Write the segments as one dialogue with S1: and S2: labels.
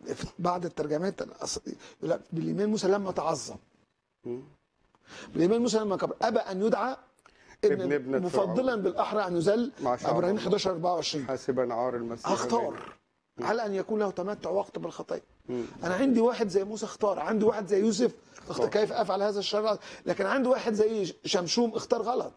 S1: في بعض الترجمات الأص- يقول لك بالايمان موسى لما تعظم
S2: مم.
S1: بالايمان موسى لما كبر ابى ان يدعى ابن,
S2: ابن ابنة
S1: مفضلا
S2: فرعون.
S1: بالاحرى ان يذل
S2: مع شعب
S1: عبرانيين
S2: الله.
S1: 11 24
S2: حاسبا عار المسيح
S1: اختار على ان يكون له تمتع وقت بالخطيه
S2: مم.
S1: انا عندي واحد زي موسى اختار عندي واحد زي يوسف اختار
S2: اختار.
S1: كيف افعل هذا الشر لكن عندي واحد زي شمشوم اختار غلط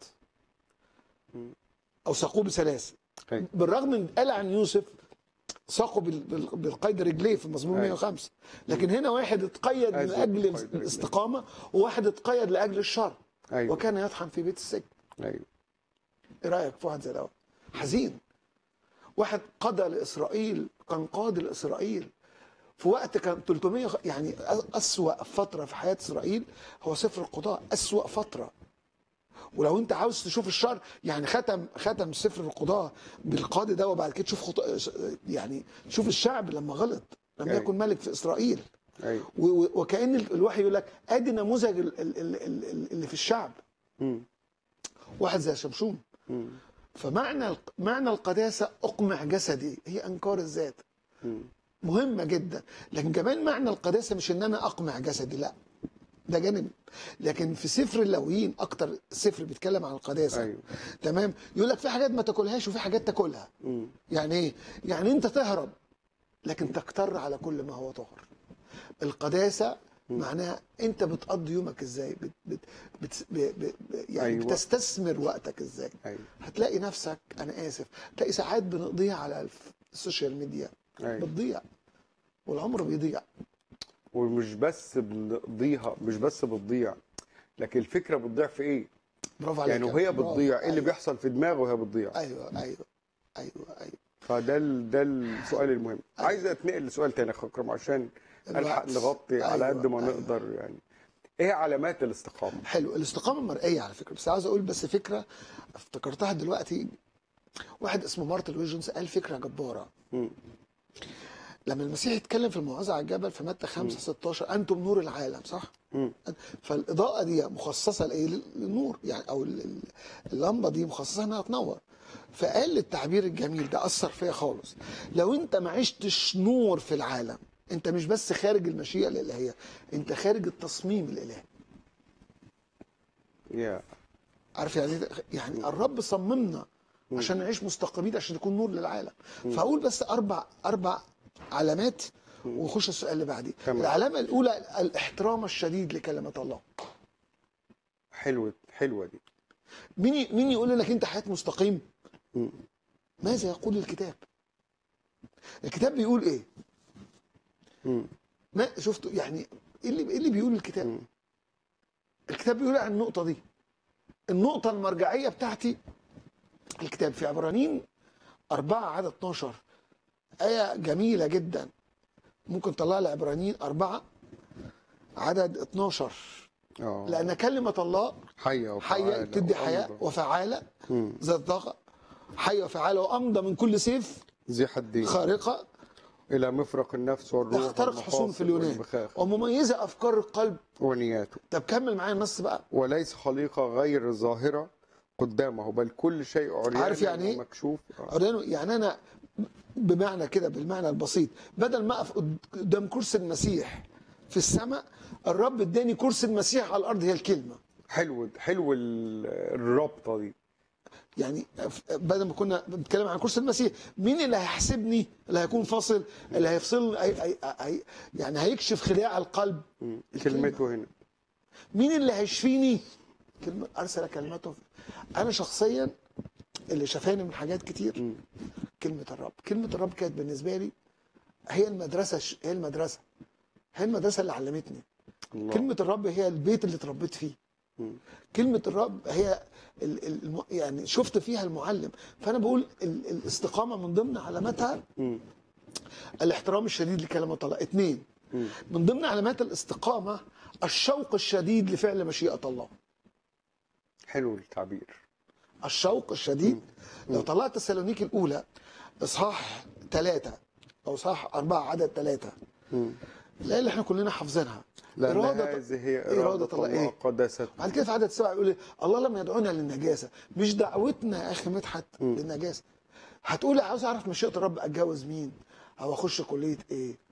S1: او ساقوه بسلاسل
S2: أيوة.
S1: بالرغم من قال عن يوسف ساقه بال- بال- بالقيد رجليه في مزمور
S2: أيوة.
S1: 105 لكن هنا واحد اتقيد من
S2: أزل
S1: اجل
S2: بالقيد رجليه.
S1: الاستقامه وواحد اتقيد لاجل الشر
S2: ايوه
S1: وكان يطحن في بيت السجن
S2: ايوه
S1: ايه رايك في واحد زي ده حزين واحد قضى لاسرائيل كان قاضي لاسرائيل في وقت كان 300 خ- يعني أ- اسوا فتره في حياه اسرائيل هو سفر القضاء اسوا فتره ولو انت عاوز تشوف الشر يعني ختم ختم سفر القضاء بالقاضي ده وبعد كده تشوف خط... يعني تشوف الشعب لما غلط لم
S2: أيوة.
S1: يكن ملك في اسرائيل
S2: ايوه
S1: و- و- وكان ال- الوحي يقول لك ادي نموذج ال- ال- ال- ال- اللي في الشعب
S2: مم.
S1: واحد زي شمشون
S2: مم.
S1: فمعنى الق- معنى القداسه اقمع جسدي هي انكار الذات
S2: مم.
S1: مهمه جدا لكن كمان معنى القداسه مش ان انا اقمع جسدي لا ده جانب لكن في سفر اللاويين اكتر سفر بيتكلم عن القداسه
S2: ايوه
S1: تمام يقول لك في حاجات ما تاكلهاش وفي حاجات تاكلها
S2: مم.
S1: يعني ايه يعني انت تهرب لكن تكتر على كل ما هو طهر القداسه معناها انت بتقضي يومك ازاي بت بت بت ب ب ب- يعني
S2: أيوة.
S1: أيوة. بتستثمر وقتك ازاي
S2: ايوه
S1: هتلاقي نفسك انا اسف تلاقي ساعات بنقضيها على الف- السوشيال ميديا
S2: ايوه
S1: بتضيع والعمر بيضيع
S2: ومش بس بنقضيها مش بس بتضيع لكن الفكره بتضيع في ايه؟
S1: برافو عليك
S2: يعني
S1: يا
S2: وهي
S1: برافو.
S2: بتضيع ايه اللي
S1: أيوة.
S2: بيحصل في دماغه وهي بتضيع
S1: ايوه ايوه ايوه ايوه
S2: فده ال- ده السؤال المهم عايز اتنقل لسؤال تاني يا أخ اكرم عشان الحق
S1: الوقت.
S2: نغطي على
S1: أيوة،
S2: قد ما
S1: أيوة.
S2: نقدر يعني ايه علامات الاستقامه؟
S1: حلو الاستقامه مرئيه على فكره بس عاوز اقول بس فكره افتكرتها دلوقتي واحد اسمه مارتن ويجنز قال فكره جباره
S2: مم.
S1: لما المسيح يتكلم في الموعظه على الجبل في متى 5 16 انتم نور العالم صح؟
S2: مم.
S1: فالاضاءه دي مخصصه لايه؟ للنور يعني او ال- ال- اللمبه دي مخصصه انها تنور فقال التعبير الجميل ده اثر فيا خالص لو انت ما عشتش نور في العالم انت مش بس خارج المشيئه الالهيه انت خارج التصميم الالهي
S2: يا
S1: عارف يعني إيه؟ يعني الرب صممنا عشان نعيش مستقيمين عشان نكون نور للعالم فاقول بس اربع اربع علامات ونخش السؤال اللي بعديه
S2: تمام.
S1: العلامه الاولى الاحترام الشديد لكلمه الله
S2: حلوه حلوه دي
S1: مين ي- مين يقول لك انت حياه مستقيم
S2: مم.
S1: ماذا يقول الكتاب الكتاب بيقول ايه
S2: مم.
S1: ما شفتوا يعني ايه اللي ايه اللي بيقول الكتاب
S2: مم.
S1: الكتاب بيقول عن النقطه دي النقطه المرجعيه بتاعتي الكتاب في عبرانيين 4 عدد 12 آية جميلة جدا ممكن تطلع لي عبرانيين 4 عدد 12
S2: اه
S1: لأن كلمة الله
S2: حيه
S1: حية
S2: وفعالة
S1: تدي حياة
S2: وأمضى.
S1: وفعالة
S2: مم.
S1: ذات طاقة حية وفعالة وأمضى من كل سيف
S2: ذي حدين
S1: خارقة
S2: الى مفرق النفس والروح
S1: تخترق حصون في
S2: والمفاصل
S1: اليونان
S2: والمخاخ
S1: ومميزة أفكار القلب
S2: ونياته
S1: طب كمل معايا النص بقى
S2: وليس خليقه غير ظاهره قدامه بل كل شيء عريان
S1: عارف يعني إيه؟
S2: ومكشوف آه.
S1: أريانو يعني أنا بمعنى كده بالمعنى البسيط بدل ما أقف قدام كرسي المسيح في السماء الرب اداني كرسي المسيح على الأرض هي الكلمة
S2: حلو حلو ال- الرابطه دي
S1: يعني بدل ما كنا بنتكلم عن كرسي المسيح مين اللي هيحسبني اللي هيكون فاصل اللي هيفصل هي هي هي يعني هيكشف خداع القلب
S2: مم.
S1: الكلمة.
S2: كلمته هنا
S1: مين اللي هيشفيني كلمة ارسل كلمته انا شخصيا اللي شفاني من حاجات كتير
S2: مم.
S1: كلمه الرب كلمه الرب كانت بالنسبه لي هي المدرسه هي المدرسه هي المدرسه اللي علمتني
S2: الله.
S1: كلمه الرب هي البيت اللي اتربيت فيه
S2: مم.
S1: كلمة الرب هي ال- ال- الم- يعني شفت فيها المعلم فأنا بقول ال- الاستقامة من ضمن علاماتها
S2: مم.
S1: الاحترام الشديد لكلمة الله اثنين
S2: مم.
S1: من ضمن علامات الاستقامة الشوق الشديد لفعل مشيئة الله
S2: حلو التعبير
S1: الشوق الشديد لو طلعت تسالونيك الأولى إصحاح ثلاثة أو إصحاح أربعة عدد ثلاثة
S2: مم.
S1: الآية اللي احنا كلنا حافظينها
S2: لأن
S1: إرادة
S2: هذه هي
S1: إرادة
S2: إرادة
S1: الله
S2: الله
S1: إيه؟
S2: قداسته
S1: بعد كده في عدد سبعة يقول إيه؟ الله لم يدعونا للنجاسة مش دعوتنا يا أخي مدحت للنجاسة هتقول عاوز أعرف مشيئة الرب أتجوز مين أو أخش كلية إيه